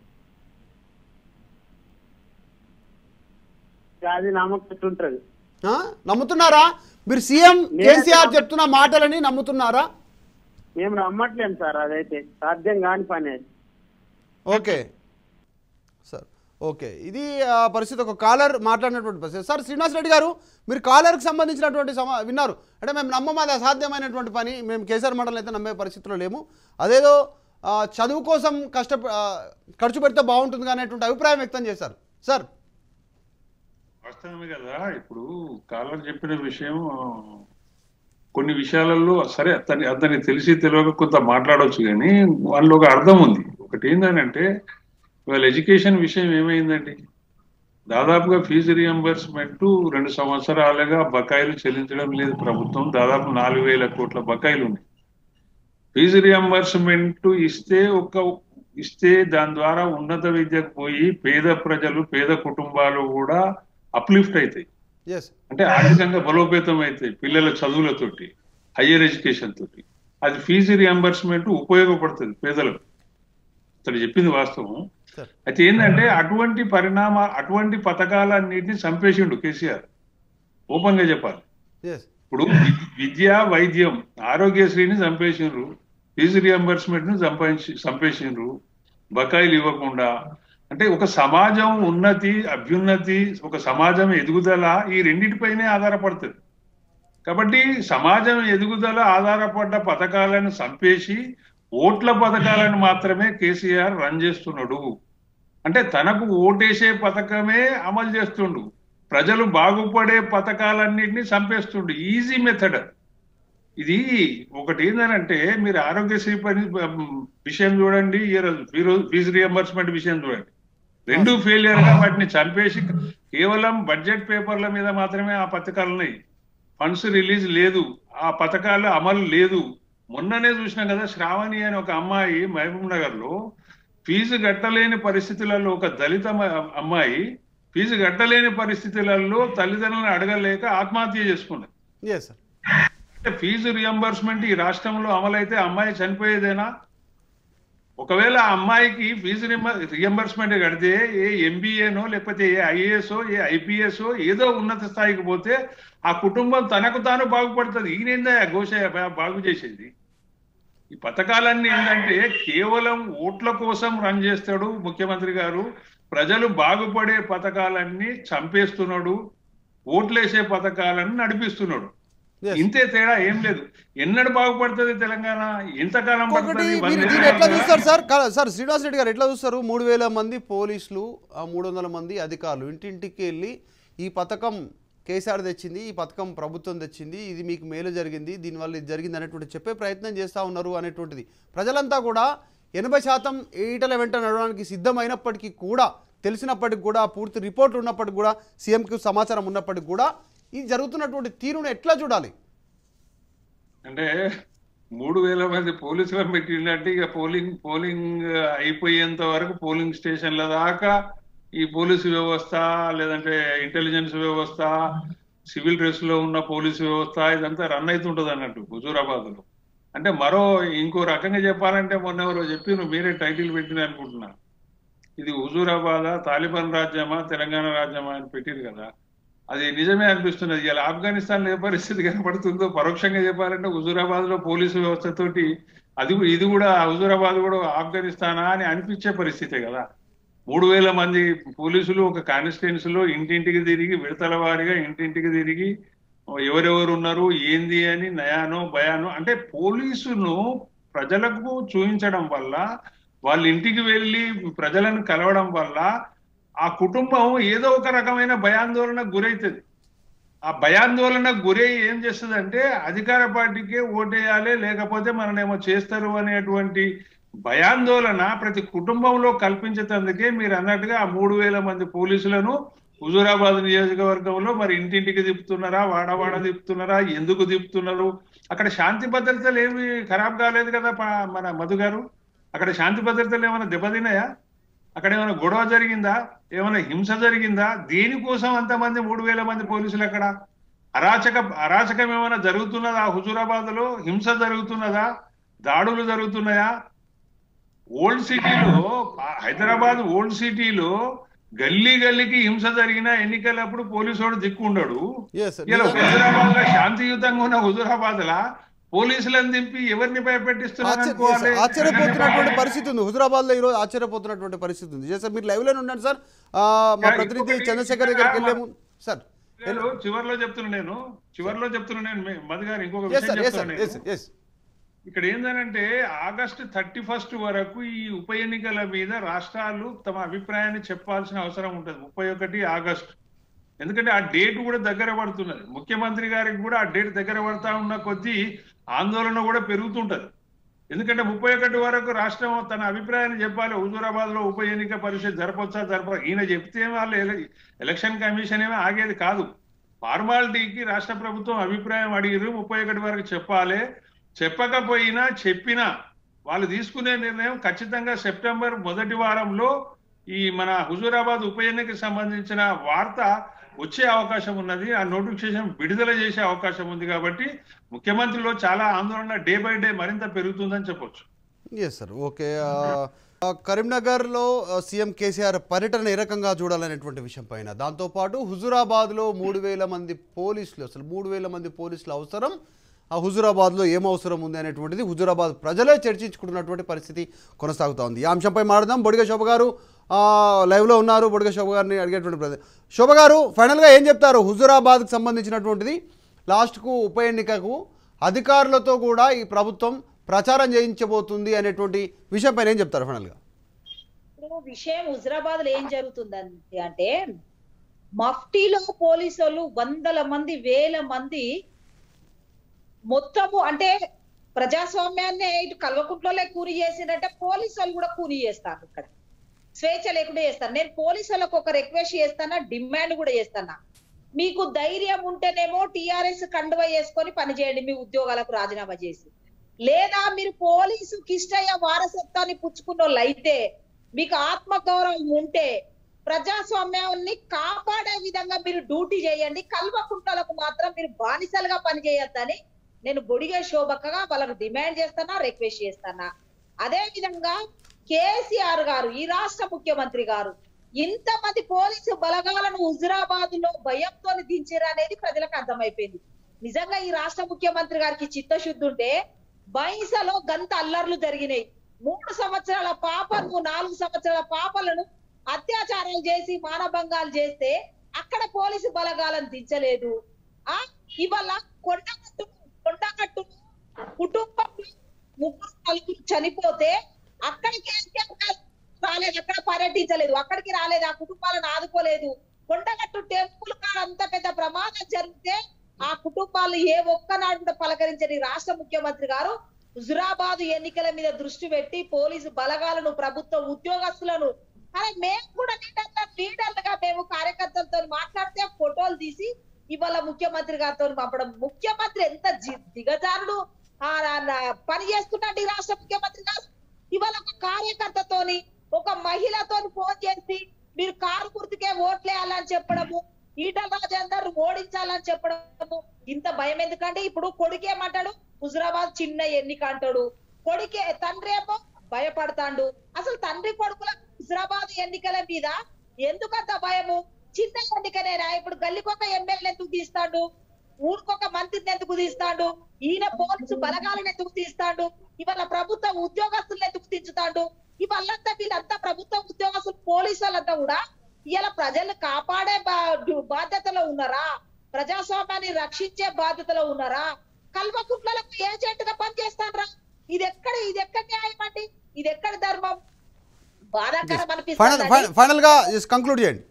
అది నమ్మకం ఉంటది ఆ? నమ్ముతున్నారా మీరు సీఎం నేనైతే కేసీఆర్ నమ్ము- చెప్తున్న మాటలని నమ్ముతున్నారా మేము నమ్మట్లేం సార్ అదైతే సాధ్యం కాని పని అది ఓకే సార్ ఓకే ఇది ఆ, పరిస్థితి ఒక కాలర్ మాట్లాడినటువంటి పరిస్థితి సార్ శ్రీనివాస్ రెడ్డి గారు మీరు కాలర్కి సంబంధించినటువంటి సమా విన్నారు అంటే మేము నమ్మం అది అసాధ్యమైనటువంటి పని మేము కేసీఆర్ మండలం అయితే నమ్మే పరిస్థితిలో లేము అదేదో ఆ, చదువు కోసం కష్ట ఆ, ఖర్చు పెడితే బాగుంటుంది అనేటువంటి అభిప్రాయం వ్యక్తం చేశారు సార్ వాస్తవమే కదా ఇప్పుడు కాలర్ చెప్పిన విషయం ఆ, కొన్ని విషయాలలో సరే అతని అతనికి తెలిసి తెలియక కొంత మాట్లాడవచ్చు కానీ వాళ్ళలో ఒక అర్థం ఉంది ఒకటి ఏంటంటే వాళ్ళ ఎడ్యుకేషన్ విషయం ఏమైందండి దాదాపుగా ఫీజు రియంబర్స్మెంట్ రెండు సంవత్సరాలుగా బకాయిలు చెల్లించడం లేదు ప్రభుత్వం దాదాపు నాలుగు వేల కోట్ల బకాయిలు ఉన్నాయి ఫీజు రియంబర్స్మెంట్ ఇస్తే ఒక ఇస్తే దాని ద్వారా ఉన్నత విద్యకు పోయి పేద ప్రజలు పేద కుటుంబాలు కూడా అప్లిఫ్ట్ అవుతాయి ఎస్ అంటే ఆర్థికంగా బలోపేతం అవుతాయి పిల్లల చదువులతోటి హయ్యర్ ఎడ్యుకేషన్ తోటి అది ఫీజు రియంబర్స్మెంట్ ఉపయోగపడుతుంది పేదలకు అతడు చెప్పింది వాస్తవం సార్ అయితే ఏంటంటే అటువంటి పరిణామ అటువంటి పథకాలన్నింటినీ చంపేసిండు కేసీఆర్ ఓపెన్ గా చెప్పాలి ఎస్ ఇప్పుడు వి- విద్య వైద్యం ఆరోగ్యశ్రీని చంపేసిండ్రు ఫీజు రియంబర్స్మెంట్ ను సంపాదించి చంపేసిండ్రు బకాయిలు ఇవ్వకుండా అంటే ఒక సమాజం ఉన్నతి అభ్యున్నతి ఒక సమాజం ఎదుగుదల ఈ రెండింటిపైనే ఆధారపడుతుంది కాబట్టి సమాజం ఎదుగుదల ఆధారపడ్డ పథకాలను చంపేసి ఓట్ల పథకాలను మాత్రమే కేసీఆర్ రన్ చేస్తున్నాడు అంటే తనకు ఓటేసే పథకమే అమలు చేస్తుండు ప్రజలు బాగుపడే పథకాలన్నింటినీ చంపేస్తుండు ఈజీ మెథడ్ ఇది ఒకటి ఏంటంటే మీరు ఆరోగ్యశ్రీ పని విషయం చూడండి ఈ రోజు ఫీరో- ఫీజు రియంబర్స్మెంట్ విషయం చూడండి రెండు ఫెయిలియర్ గా వాటిని చంపేసి కేవలం బడ్జెట్ పేపర్ల మీద మాత్రమే ఆ పథకాలు ఉన్నాయి ఫండ్స్ రిలీజ్ లేదు ఆ పథకాలు అమలు లేదు మొన్ననే చూసినాం కదా శ్రావణి అని ఒక అమ్మాయి మహబూబ్ నగర్ లో ఫీజు కట్టలేని పరిస్థితులలో ఒక దళిత మ- అమ్మాయి ఫీజు కట్టలేని పరిస్థితులలో తల్లిదండ్రులను అడగలేక ఆత్మహత్య చేసుకున్నది ఎస్ సార్ అంటే ఫీజు రియంబర్స్మెంట్ ఈ రాష్ట్రంలో అమలైతే అమ్మాయి చనిపోయేదేనా ఒకవేళ ఆ అమ్మాయికి ఫీజు రియంబర్స్మెంట్ కడితే ఏ ఎంబీఏనో లేకపోతే ఏ ఐఏఎస్ఓ ఏ ఐపీఎస్ఓ ఏదో ఉన్నత స్థాయికి పోతే ఆ కుటుంబం తనకు తాను బాగుపడుతుంది ఈయనేందా ఘోష బాగు చేసేది ఈ పథకాలన్నీ ఏంటంటే కేవలం ఓట్ల కోసం రన్ చేస్తాడు ముఖ్యమంత్రి గారు ప్రజలు బాగుపడే పథకాలన్నీ చంపేస్తున్నాడు ఓట్లేసే పథకాలను నడిపిస్తున్నాడు Yes. ఇంతే తేడా ఏం లేదు ఎన్నడు బాగుపడుతుంది తెలంగాణ ఎంతకాలం ఒకటి పడుతుంది మీరు దీన్ని ఎట్లా చూస్తారు సార్ కా- సార్ శ్రీనివాస్ రెడ్డి గారు ఎట్లా చూస్తారు మూడు వేల మంది పోలీసులు ఆ మూడు వందల మంది అధికారులు ఇంటింటికి వెళ్ళి ఈ పథకం కేసీఆర్ తెచ్చింది ఈ పథకం ప్రభుత్వం తెచ్చింది ఇది మీకు మేలు జరిగింది దీనివల్ల ఇది జరిగింది అనేటువంటి చెప్పే ప్రయత్నం చేస్తూ ఉన్నారు అనేటువంటిది ప్రజలంతా కూడా ఎనభై శాతం ఈటల వెంట నడవడానికి సిద్ధమైనప్పటికీ కూడా తెలిసినప్పటికి కూడా పూర్తి రిపోర్ట్ ఉన్నప్పటికి కూడా సీఎంకి సమాచారం ఉన్నప్పటికి కూడా ఇది జరుగుతున్నటువంటి తీరును ఎట్లా చూడాలి అంటే మూడు వేల మంది పోలీసులను పెట్టిందంటే ఇక పోలింగ్ పోలింగ్ అయిపోయేంత వరకు పోలింగ్ స్టేషన్ల దాకా ఈ పోలీసు వ్యవస్థ లేదంటే ఇంటెలిజెన్స్ వ్యవస్థ సివిల్ డ్రెస్ లో ఉన్న పోలీసు వ్యవస్థ ఇదంతా రన్ అవుతుంటది అన్నట్టు హుజూరాబాద్ లో అంటే మరో ఇంకో రకంగా చెప్పాలంటే మొన్న ఎవరో చెప్పి మీరే టైటిల్ పెట్టిన అనుకుంటున్నా ఇది హుజూరాబాద్ తాలిబాన్ రాజ్యమా తెలంగాణ రాజ్యమా అని పెట్టింది కదా అది నిజమే అనిపిస్తున్నది ఇలా ఆఫ్ఘనిస్తాన్ ఏ పరిస్థితి కనపడుతుందో పరోక్షంగా చెప్పాలంటే హుజూరాబాద్ లో పోలీసు వ్యవస్థతోటి అది ఇది కూడా హుజూరాబాద్ కూడా ఆఫ్ఘనిస్తానా అని అనిపించే పరిస్థితే కదా మూడు వేల మంది పోలీసులు ఒక కాన్స్టిట్యున్సీ లో ఇంటింటికి తిరిగి విడతల వారిగా ఇంటింటికి తిరిగి ఎవరెవరు ఉన్నారు ఏంది అని నయానో భయానో అంటే పోలీసును ప్రజలకు చూపించడం వల్ల వాళ్ళ ఇంటికి వెళ్ళి ప్రజలను కలవడం వల్ల ఆ కుటుంబం ఏదో ఒక రకమైన భయాందోళనకు గురవుతుంది ఆ భయాందోళనకు గురై ఏం చేస్తుంది అంటే అధికార పార్టీకే ఓటేయాలి లేకపోతే మననేమో చేస్తారు అనేటువంటి భయాందోళన ప్రతి కుటుంబంలో కల్పించేందుకే మీరు అన్నట్టుగా ఆ మూడు వేల మంది పోలీసులను హుజూరాబాద్ నియోజకవర్గంలో మరి ఇంటింటికి తిప్పుతున్నారా వాడవాడ తిప్పుతున్నారా ఎందుకు తిప్పుతున్నారు అక్కడ శాంతి భద్రతలు ఏమి ఖరాబ్ కాలేదు కదా ప- మన మధు గారు అక్కడ శాంతి భద్రతలు ఏమైనా దెబ్బతిన్నాయా అక్కడ ఏమైనా గొడవ జరిగిందా ఏమైనా హింస జరిగిందా దేనికోసం అంతమంది మూడు వేల మంది పోలీసులు అక్కడ అరాచక అరాచకం ఏమైనా జరుగుతున్నదా హుజూరాబాద్ లో హింస జరుగుతున్నదా దాడులు జరుగుతున్నాయా ఓల్డ్ సిటీలో హైదరాబాద్ ఓల్డ్ సిటీలో గల్లీ గల్లీకి హింస జరిగిన ఎన్నికలప్పుడు పోలీసు దిక్కు ఉండడు Yes, sir. ఇలా హుజూరాబాద్ లో శాంతియుతంగా ఉన్న హుజూరాబాద్ లా పోలీసులను దింపి ఎవరిని భయపెట్టిస్తున్నారు ఆశ్చర్య- అనుకోవాలి? yes, ఆశ్చర్యపోతున్నటువంటి పరిస్థితి ఉంది హుజురాబాద్ లో ఈరోజు ఆశ్చర్యపోతున్నటువంటి పరిస్థితి ఉంది జస్ట్ సార్ మీరు లైవ్ లోనే ఉండండి సార్ ఆ, మా యా, ప్రతినిధి ఇంకొకటి చంద్రశేఖర్ దగ్గరికి వెళ్ళేము సార్ నేను చివర్లో చెప్తున్నా నేను చివర్లో చెప్తున్నా నేను మే- మధు గారు ఇంకొక ఎస్ విషయం సార్ ఎస్ చెప్తున్నా సార్ ఎస్ నేను. ఎస్ ఇక్కడ ఏంటంటే ఆగస్టు థర్టీ ఫస్ట్ వరకు ఈ ఉప ఎన్నికల మీద రాష్ట్రాలు తమ అభిప్రాయాన్ని చెప్పాల్సిన అవసరం ఉంటుంది ముప్పై ఒకటి ఆగస్టు ఎందుకంటే ఆ డేట్ కూడా దగ్గర పడుతున్నది ముఖ్యమంత్రి గారికి కూడా ఆ డేట్ దగ్గర పడతా ఉన్న కొద్దీ ఆందోళన కూడా పెరుగుతుంటది ఎందుకంటే ముప్పై ఒకటి వరకు రాష్ట్రం తన అభిప్రాయాన్ని చెప్పాలి హుజూరాబాద్ లో ఉప ఎన్నిక పరిస్థితి జరపొచ్చా జరప ఈయన చెప్తే వాళ్ళు ఎల- ఎలక్షన్ కమిషన్ ఏమీ ఆగేది కాదు ఫార్మాలిటీకి రాష్ట్ర ప్రభుత్వం అభిప్రాయం అడిగిరు ముప్పై ఒకటి వరకు చెప్పాలి చెప్పకపోయినా చెప్పినా వాళ్ళు తీసుకునే నిర్ణయం ఖచ్చితంగా సెప్టెంబర్ మొదటి వారంలో ఈ మన హుజూరాబాద్ ఉప ఎన్నికకి సంబంధించిన వార్త వచ్చే అవకాశం ఉన్నది ఆ నోటిఫికేషన్ విడుదల చేసే అవకాశం ఉంది కాబట్టి ముఖ్యమంత్రిలో చాలా ఆందోళన డే బై డే మరింత పెరుగుతుందని చెప్పొచ్చు ఎస్ సార్ ఓకే ఆ, కరీంనగర్లో ఆ, సీఎం కేసీఆర్ పర్యటన ఏ రకంగా చూడాలనేటువంటి విషయం పైన దాంతోపాటు హుజురాబాద్లో మూడు వేల మంది పోలీసులు అసలు మూడు వేల మంది పోలీసులు అవసరం ఆ హుజురాబాద్లో ఏం అవసరం ఉంది అనేటువంటిది హుజురాబాద్ ప్రజలే చర్చించుకుంటున్నటువంటి పరిస్థితి కొనసాగుతూ ఉంది ఈ అంశంపై మాట్లాడదాం బొడిగ శోభ గారు ఆ, లైవ్లో ఉన్నారు బొడిగ శోభ గారిని అడిగేటువంటి ప్రశ్న శోభ గారు ఫైనల్గా ఏం చెప్తారు హుజురాబాద్కి సంబంధించినటువంటిది లాస్ట్కు ఉప ఎన్నికకు అధికారులతో కూడా ఈ ప్రభుత్వం ప్రచారం చేయించబోతుంది అనేటువంటి విషయం పైన ఏం చెప్తారు ఫైనల్గా ఇప్పుడు విషయం హుజరాబాద్ లో ఏం జరుగుతుందంటే అంటే మఫ్టీలో పోలీసు వాళ్ళు వందల మంది వేల మంది మొత్తము అంటే ప్రజాస్వామ్యాన్ని ఇటు కల్వకుంట్లలో కూని చేసిందంటే పోలీసు వాళ్ళు కూడా కూని చేస్తారు ఇక్కడ స్వేచ్ఛ లేకుండా చేస్తారు నేను పోలీసు వాళ్ళకు ఒక రిక్వెస్ట్ చేస్తానా డిమాండ్ కూడా చేస్తానా మీకు ధైర్యం ఉంటేనేమో టిఆర్ఎస్ కండువ చేసుకొని పనిచేయండి మీ ఉద్యోగాలకు రాజీనామా చేసి లేదా మీరు పోలీసు కిష్టయ్య వారసత్వాన్ని పుచ్చుకున్న వాళ్ళు అయితే మీకు ఆత్మగౌరవం ఉంటే ప్రజాస్వామ్యాన్ని కాపాడే విధంగా మీరు డ్యూటీ చేయండి కల్వకుంటలకు మాత్రం మీరు బానిసలుగా పనిచేయొద్దని నేను బొడిగే శోభకగా వాళ్ళకు డిమాండ్ చేస్తానా రిక్వెస్ట్ చేస్తానా అదే విధంగా కేసీఆర్ గారు ఈ రాష్ట్ర ముఖ్యమంత్రి గారు ఇంతమంది పోలీసు బలగాలను హుజురాబాద్ లో భయంతో దించారు అనేది ప్రజలకు అర్థమైపోయింది నిజంగా ఈ రాష్ట్ర ముఖ్యమంత్రి గారికి చిత్తశుద్ధి ఉంటే బైసలో గంత అల్లర్లు జరిగినాయి మూడు సంవత్సరాల పాపను నాలుగు సంవత్సరాల పాపలను అత్యాచారాలు చేసి మానభంగాలు చేస్తే అక్కడ పోలీసు బలగాలను దించలేదు ఆ ఇవాళ కొండగట్టు కొండగట్టు కుటుంబం ముగ్గురు నలుగురు చనిపోతే అక్కడికి కేసీఆర్ గారు రాలేదు అక్కడ పర్యటించలేదు అక్కడికి రాలేదు ఆ కుటుంబాలను ఆదుకోలేదు కొండగట్టు టెంపుల్ కాడ అంత పెద్ద ప్రమాదం జరిగితే ఆ కుటుంబాలు ఏ ఒక్కనాడు కూడా పలకరించని రాష్ట్ర ముఖ్యమంత్రి గారు హుజురాబాద్ ఎన్నికల మీద దృష్టి పెట్టి పోలీసు బలగాలను ప్రభుత్వ ఉద్యోగస్తులను అరే మేము కూడా లీడర్ల లీడర్లుగా మేము కార్యకర్తలతో మాట్లాడితే ఫోటోలు తీసి ఇవాళ ముఖ్యమంత్రి గారితో పంపడం ముఖ్యమంత్రి ఎంత జి- దిగజారుడు ఆ నా- నా- పని చేస్తున్నాడు ఈ రాష్ట్ర ముఖ్యమంత్రి గారు ఇవాళ ఒక కార్యకర్తతోని ఒక మహిళతోని ఫోన్ చేసి మీరు కారు గుర్తుకే ఓట్లేయాలని చెప్పడము ఈటల రాజేందర్ ఓడించాలని చెప్పడము ఇంత భయం ఎందుకంటే ఇప్పుడు కొడుకు ఏమంటాడు హుజరాబాద్ చిన్న ఎన్నిక అంటాడు కొడుకే తండ్రి ఏమో భయపడతాడు అసలు తండ్రి కొడుకుల హుజరాబాద్ ఎన్నికల మీద ఎందుకంత భయము చిన్న ఎన్నికనేనా ఇప్పుడు గల్లికొక ఎమ్మెల్యే ఎందుకు తీస్తాడు ఊరికొక మంత్రిని ఎందుకు తీస్తాడు ఈయన పోలీసు బలగాలను ఎందుకు తీస్తాడు ఇవాళ ప్రభుత్వ ఉద్యోగస్తులను ఎందుకు తీర్చుతాడు ఇవాళంతా వీళ్ళంతా ప్రభుత్వ ఉద్యోగస్తులు పోలీసు వాళ్ళంతా కూడా ఇవాళ ప్రజలు కాపాడే బా- డు- బాధ్యతలో ఉన్నారా ప్రజాస్వామ్యాన్ని రక్షించే బాధ్యతలో ఉన్నారా కల్వకుంట్లకు ఏజెంట్ గా పనిచేస్తారా ఇది ఎక్కడ ఇది ఎక్కడ న్యాయం అండి ఇది ఎక్కడ ధర్మం బాధాకరం ఫైనల్ అనిపిస్తుంది ఫైనల్ గా కంక్లూడ్ చేయండి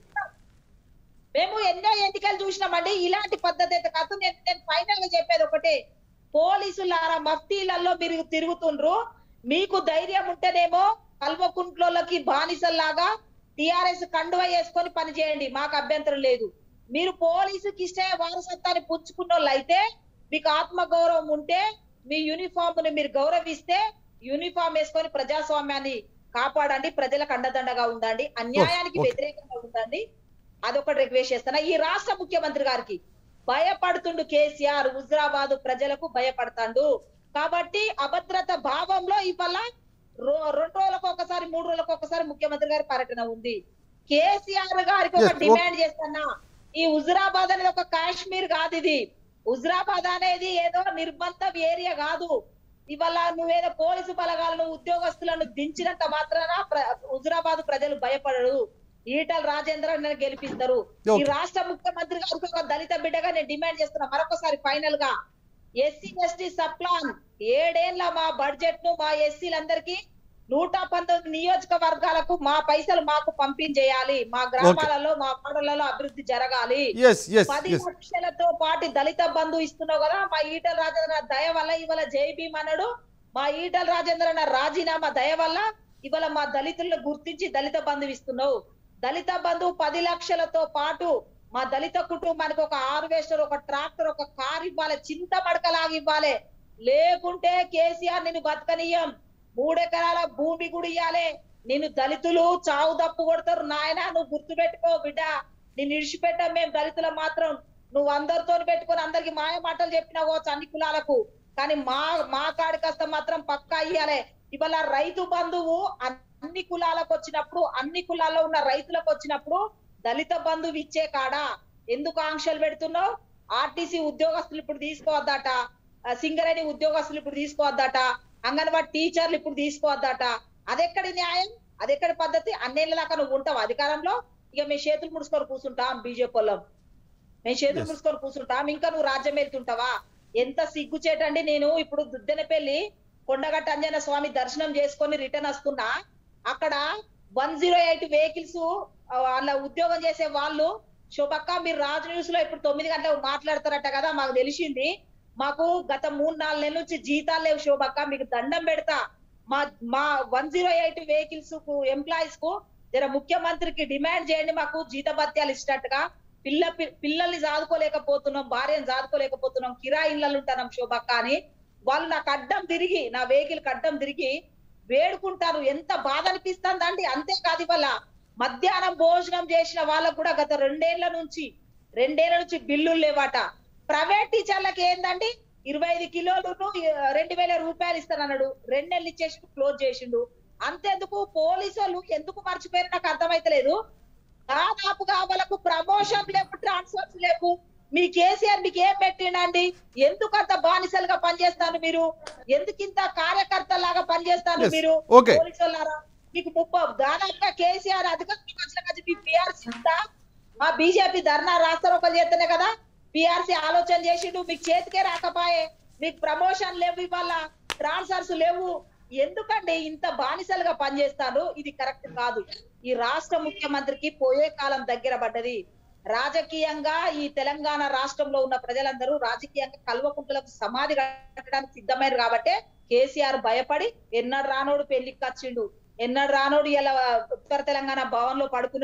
మేము ఎన్నో ఎన్నికలు చూసినామండి ఇలాంటి పద్ధతి అయితే కాదు నేను నేను ఫైనల్ గా చెప్పేది ఒకటే పోలీసులారా మఫ్తీలలో మీరు తిరుగుతుండ్రు మీకు ధైర్యం ఉంటేనేమో కల్వకుంట్లోకి బానిసల్లాగా టిఆర్ఎస్ కండువ వేసుకొని పని చేయండి మాకు అభ్యంతరం లేదు మీరు పోలీసుకి ఇష్టే వారసత్వాన్ని పుచ్చుకున్న వాళ్ళు అయితే మీకు ఆత్మ గౌరవం ఉంటే మీ యూనిఫామ్ ని మీరు గౌరవిస్తే యూనిఫామ్ వేసుకొని ప్రజాస్వామ్యాన్ని కాపాడండి ప్రజలకు అండదండగా ఉండండి అన్యాయానికి Okay. వ్యతిరేకంగా ఉండండి అదొకటి రిక్వెస్ట్ చేస్తున్నా ఈ రాష్ట్ర ముఖ్యమంత్రి గారికి భయపడుతుండు కేసీఆర్ హుజరాబాద్ ప్రజలకు భయపడతాండు కాబట్టి అభద్రత భావంలో ఇవాళ రో- రెండు రోజులకు ఒకసారి మూడు రోజులకు ఒకసారి ముఖ్యమంత్రి గారి పర్యటన ఉంది కేసీఆర్ గారికి ఒక Yes, okay. డిమాండ్ చేస్తున్నా ఈ హుజరాబాద్ అనేది ఒక కాశ్మీర్ కాదు ఇది హుజరాబాద్ అనేది ఏదో నిర్బంధం ఏరియా కాదు ఇవాళ నువ్వేదో పోలీసు బలగాలను ఉద్యోగస్తులను దించినంత మాత్రాన ప్ర- హుజరాబాద్ ప్రజలు భయపడరు ఈటల రాజేంద్ర నేను గెలిపిస్తారు ఈ Okay. రాష్ట్ర ముఖ్యమంత్రి గారికి ఒక దళిత బిడ్డగా నేను డిమాండ్ చేస్తున్నా మరొకసారి ఫైనల్ గా ఎస్సీ ఎస్టీ సప్లాన్ ఏడేళ్ల మా బడ్జెట్ ను మా ఎస్సీలందరికీ నూట పంతొమ్మిది నియోజకవర్గాలకు మా పైసలు మాకు పంపించేయాలి మా గ్రామాలలో మా వాడలలో అభివృద్ధి జరగాలి ఎస్ ఎస్ పది ఎస్ లక్షలతో పాటు దళిత బంధు ఇస్తున్నావు కదా మా ఈటల రాజేంద్ర దయ వల్ల ఇవాళ జై భీమ్ అన్నాడు మా ఈటల రాజేంద్ర అన్న రాజీనామా దయ వల్ల ఇవాళ మా దళితులను గుర్తించి దళిత బంధు ఇస్తున్నావు దళిత బంధు పది లక్షలతో పాటు మా దళిత కుటుంబానికి ఒక హార్వెస్టర్ ఒక ట్రాక్టర్ ఒక కార్ ఇవ్వాలి చింత మడకలాగా ఇవ్వాలి లేకుంటే కేసీఆర్ నిన్ను బతకనీయం మూడెకరాల భూమి కూడా ఇయ్యాలి నిన్ను దళితులు చావు దప్పు కొడతారు నాయన నువ్వు గుర్తు పెట్టుకో బిడ్డ నిన్ను ఇడిచిపెట్టాం మేము దళితుల మాత్రం నువ్వు అందరితో పెట్టుకొని అందరికి మాయ మాటలు చెప్పినావో అన్ని కులాలకు కానీ మా మా కాడికస్త మాత్రం పక్కా ఇయ్యాలి ఇవాళ రైతు బంధువు అన్ని కులాలకు వచ్చినప్పుడు అన్ని కులాల్లో ఉన్న రైతులకు వచ్చినప్పుడు దళిత బంధువు ఇచ్చే కాడా ఎందుకు ఆంక్షలు పెడుతున్నావు ఆర్టీసీ ఉద్యోగస్తులు ఇప్పుడు తీసుకోవద్దట ఆ, సింగరేణి ఉద్యోగస్తులు ఇప్పుడు తీసుకోవద్దట అంగన్వాడీ టీచర్లు ఇప్పుడు తీసుకోవద్దట అదెక్కడి న్యాయం అదెక్కడి పద్ధతి అన్నేళ్ళ దాకా నువ్వు ఉంటావు అధికారంలో ఇక మేము చేతులు ముడుచుకొని కూర్చుంటాం బీజేపీ వాళ్ళం మేము చేతులు Yes. ముడుచుకొని కూర్చుంటాం ఇంకా నువ్వు రాజ్యం వెళ్తుంటావా ఎంత సిగ్గుచేటండి నేను ఇప్పుడు దుద్దెనపల్లి కొండగట్ట అంజన స్వామి దర్శనం చేసుకొని రిటర్న్ వస్తున్నా అక్కడ వన్ జీరో ఎయిట్ వెహికల్స్ వాళ్ళ ఉద్యోగం చేసే వాళ్ళు శుభక్క మీరు రాజు న్యూస్ లో ఇప్పుడు తొమ్మిది గంటలకు మాట్లాడతారట కదా మాకు తెలిసింది మాకు గత మూడు నాలుగు నెలల నుంచి జీతాలు లేవు శోభక్క మీకు దండం పెడతా మా మా వన్ జీరో ఎయిట్ వెహికల్స్ కు ఎంప్లాయీస్ కు జర ముఖ్యమంత్రికి డిమాండ్ చేయండి మాకు జీతభత్యాలు ఇచ్చినట్టుగా పిల్ల పి- పిల్లల్ని సాదుకోలేకపోతున్నాం భార్యను సాదుకోలేకపోతున్నాం కిరాయి ఇళ్ళలు ఉంటున్నాం శోభక్క అని వాళ్ళు నాకు అడ్డం తిరిగి నా వెహికల్ అడ్డం తిరిగి వేడుకుంటారు ఎంత బాధ అనిపిస్తుందండి అంతేకాదు ఇవాళ మధ్యాహ్నం భోజనం చేసిన వాళ్ళకు కూడా గత రెండేళ్ల నుంచి రెండేళ్ల నుంచి బిల్లులు లేవాట ప్రైవేట్ టీచర్లకు ఏందండి ఇరవై ఐదు కిలోలు రెండు వేల రూపాయలు ఇస్తానన్నాడు రెండు నెలలు ఇచ్చేసి క్లోజ్ చేసిండు అంతెందుకు పోలీసు వాళ్ళు ఎందుకు మర్చిపోయారు నాకు అర్థమైతలేదు దాదాపుగా వాళ్ళకు ప్రమోషన్ లేవు ట్రాన్స్ఫర్స్ లేవు మీ కేసీఆర్ మీకు ఏం పెట్టిండండి ఎందుకు అంత బానిసలుగా పనిచేస్తాను మీరు ఎందుకు ఇంత కార్యకర్త లాగా పనిచేస్తాను Yes. మీరు Okay. పోలీసు వాళ్ళారా మీకు ముప్ప దాదాపుగా కేసీఆర్ అధికారంలోకి వచ్చిన కదా మీ పిఆర్సీ ఉందా మా బీజేపీ ధర్నా రాస్తారోకలు చేస్తేనే కదా పిఆర్సీ ఆలోచన చేసిండు మీకు చేతికే రాకపోయే మీకు ప్రమోషన్ లేవు ఇవాళ ట్రాన్స్ఫర్స్ లేవు ఎందుకండి ఇంత బానిసలుగా పనిచేస్తాను ఇది కరెక్ట్ కాదు ఈ రాష్ట్ర ముఖ్యమంత్రికి పోయే కాలం దగ్గర పడ్డది రాజకీయంగా ఈ తెలంగాణ రాష్ట్రంలో ఉన్న ప్రజలందరూ రాజకీయంగా కల్వకుంట్లకు సమాధి కట్టడానికి సిద్ధమైనరు కాబట్టే కేసీఆర్ భయపడి ఎన్నడు రానోడు పెళ్లికి వచ్చిండు ఎన్నడు రానోడు ఇలా ఉత్తర తెలంగాణ భవన్ లో పడుకున్నాడు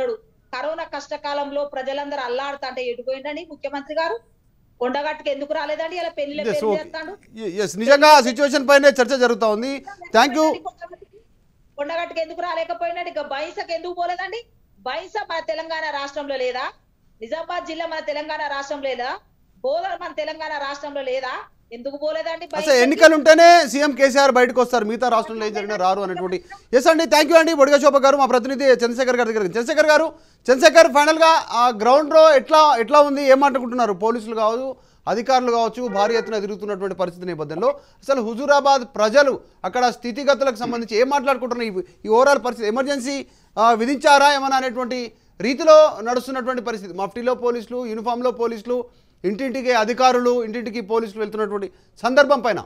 కరోనా కష్టకాలంలో ప్రజలందరూ అల్లాడుతా అంటే ఎటుపోయిందండి ముఖ్యమంత్రి గారు కొండగట్టుకు ఎందుకు రాలేదండి ఇలా పెళ్లి Yes, పెళ్లి okay. చేస్తాడు ఎస్ నిజంగా ఆ సిచ్యువేషన్ పైనే చర్చ జరుగుతూ ఉంది థ్యాంక్ యూ కొండగట్టుకు ఎందుకు రాలేకపోయినాడు ఇక బైసకి ఎందుకు పోలేదండి బైస మన తెలంగాణ రాష్ట్రంలో లేదా నిజామాబాద్ జిల్లా మన తెలంగాణ రాష్ట్రంలో లేదా బోధన మన తెలంగాణ రాష్ట్రంలో లేదా ఎందుకు పోలేదండి అసలు బైసకి? ఎన్నికలు ఉంటేనే సీఎం కేసీఆర్ బయటకు వస్తారు మిగతా రాష్ట్రంలో ఏం జరిగినా రారు అనేటువంటి ఎస్ అండి థ్యాంక్ యూ అండి బొడిగ శోభ గారు మా ప్రతినిధి చంద్రశేఖర్ గారి దగ్గర చంద్రశేఖర్ గారు చంద్రశేఖర్ ఫైనల్గా ఆ గ్రౌండ్లో ఎట్లా ఎట్లా ఉంది ఏమంటుకుంటున్నారు పోలీసులు కావచ్చు అధికారులు కావచ్చు భారీ ఎత్తున తిరుగుతున్నటువంటి పరిస్థితి నేపథ్యంలో అసలు హుజూరాబాద్ ప్రజలు అక్కడ స్థితిగతులకు సంబంధించి ఏం మాట్లాడుకుంటున్నారు ఈ- ఈ ఓవరాల్ పరిస్థితి ఎమర్జెన్సీ ఆ, విధించారా ఏమన్నా అనేటువంటి రీతిలో నడుస్తున్నటువంటి పరిస్థితి మఫ్టీలో పోలీసులు యూనిఫామ్లో పోలీసులు ఇంటింటికి అధికారులు ఇంటింటికి పోలీసులు వెళ్తున్నటువంటి సందర్భం పైన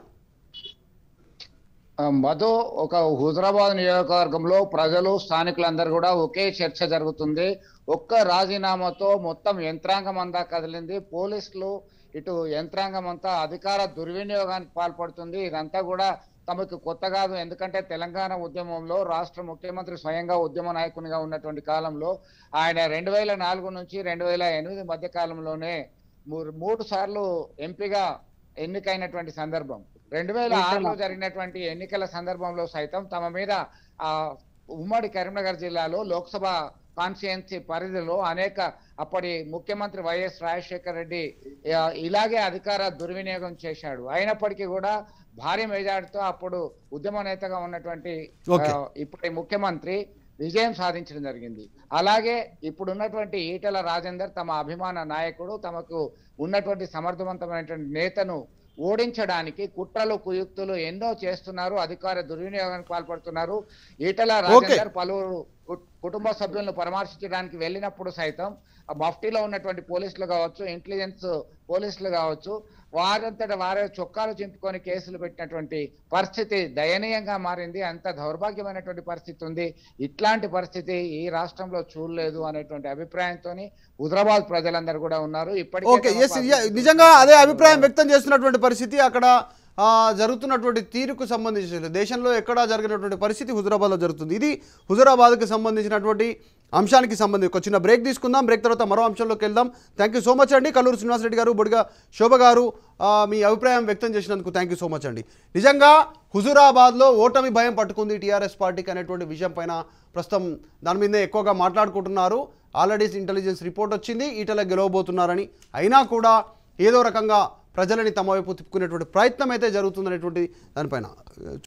ఆ, మధు ఒక హుజరాబాద్ నియోజకవర్గంలో ప్రజలు స్థానికులందరూ కూడా ఒకే చర్చ జరుగుతుంది ఒక్క రాజీనామాతో మొత్తం యంత్రాంగం అంతా కదిలింది పోలీసులు ఇటు యంత్రాంగం అంతా అధికార దుర్వినియోగానికి పాల్పడుతుంది ఇదంతా కూడా తమకు కొత్త కాదు ఎందుకంటే తెలంగాణ ఉద్యమంలో రాష్ట్ర ముఖ్యమంత్రి స్వయంగా ఉద్యమ నాయకునిగా ఉన్నటువంటి కాలంలో ఆయన రెండు వేల నాలుగు నుంచి రెండు వేల ఎనిమిది మధ్య కాలంలోనే మూడు- మూడు సార్లు ఎంపీగా ఎన్నికైనటువంటి సందర్భం రెండు వేల ఆరులో జరిగినటువంటి ఎన్నికల సందర్భంలో సైతం తమ మీద ఆ ఉమ్మడి కరీంనగర్ జిల్లాలో లోక్సభ కాన్స్టిట్యున్సీ పరిధిలో అనేక అప్పటి ముఖ్యమంత్రి వైఎస్ రాజశేఖర రెడ్డి ఆ, ఇలాగే అధికార దుర్వినియోగం చేశాడు అయినప్పటికీ కూడా భారీ మెజార్టీతో అప్పుడు ఉద్యమ నేతగా ఉన్నటువంటి Okay. ఆ, ఇప్పటి ముఖ్యమంత్రి విజయం సాధించడం జరిగింది అలాగే ఇప్పుడు ఉన్నటువంటి ఈటల రాజేందర్ తమ అభిమాన నాయకుడు తమకు ఉన్నటువంటి సమర్థవంతమైనటువంటి నేతను ఓడించడానికి కుట్రలు కుయుక్తులు ఎన్నో చేస్తున్నారు అధికార దుర్వినియోగానికి పాల్పడుతున్నారు ఈటల రాజేందర్ పలువురు కు- కుటుంబ సభ్యులను పరామర్శించడానికి వెళ్ళినప్పుడు సైతం ఆ మఫ్టీలో ఉన్నటువంటి పోలీసులు కావచ్చు ఇంటెలిజెన్స్ పోలీసులు కావచ్చు వారంతట వారే చొక్కాలు చింపుకొని కేసులు పెట్టినటువంటి పరిస్థితి దయనీయంగా మారింది అంత దౌర్భాగ్యమైనటువంటి పరిస్థితి ఉంది ఇట్లాంటి పరిస్థితి ఈ రాష్ట్రంలో చూడలేదు అనేటువంటి అభిప్రాయంతో హుదరాబాద్ ప్రజలందరూ కూడా ఉన్నారు ఇప్పటికే ఓకే తమ ఎస్ పార్టీ- నిజంగా అదే అభిప్రాయం వ్యక్తం చేస్తున్నటువంటి పరిస్థితి అక్కడ ఆ, జరుగుతున్నటువంటి తీరుకు సంబంధించి దేశంలో ఎక్కడ జరిగినటువంటి పరిస్థితి హుజురాబాద్లో జరుగుతుంది ఇది హుజురాబాద్కి సంబంధించినటువంటి అంశానికి సంబంధించి ఒక చిన్న బ్రేక్ తీసుకుందాం బ్రేక్ తర్వాత మరో అంశంలోకి వెళ్దాం థ్యాంక్ యూ సో మచ్ అండి కల్లూరు శ్రీనివాసరెడ్డి గారు బొడిగా శోభ గారు ఆ, మీ అభిప్రాయం వ్యక్తం చేసినందుకు థ్యాంక్ యూ సో మచ్ అండి నిజంగా హుజురాబాద్లో ఓటమి భయం పట్టుకుంది టీఆర్ఎస్ పార్టీకి అనేటువంటి విషయం పైన ప్రస్తుతం దాని మీదే ఎక్కువగా మాట్లాడుకుంటున్నారు ఆల్రెడీ ఇంటెలిజెన్స్ రిపోర్ట్ వచ్చింది ఈటల గెలవబోతున్నారని అయినా కూడా ఏదో రకంగా ప్రజలని తమ వైపు తిప్పుకునేటువంటి ప్రయత్నం అయితే జరుగుతుందనేటువంటి దానిపైన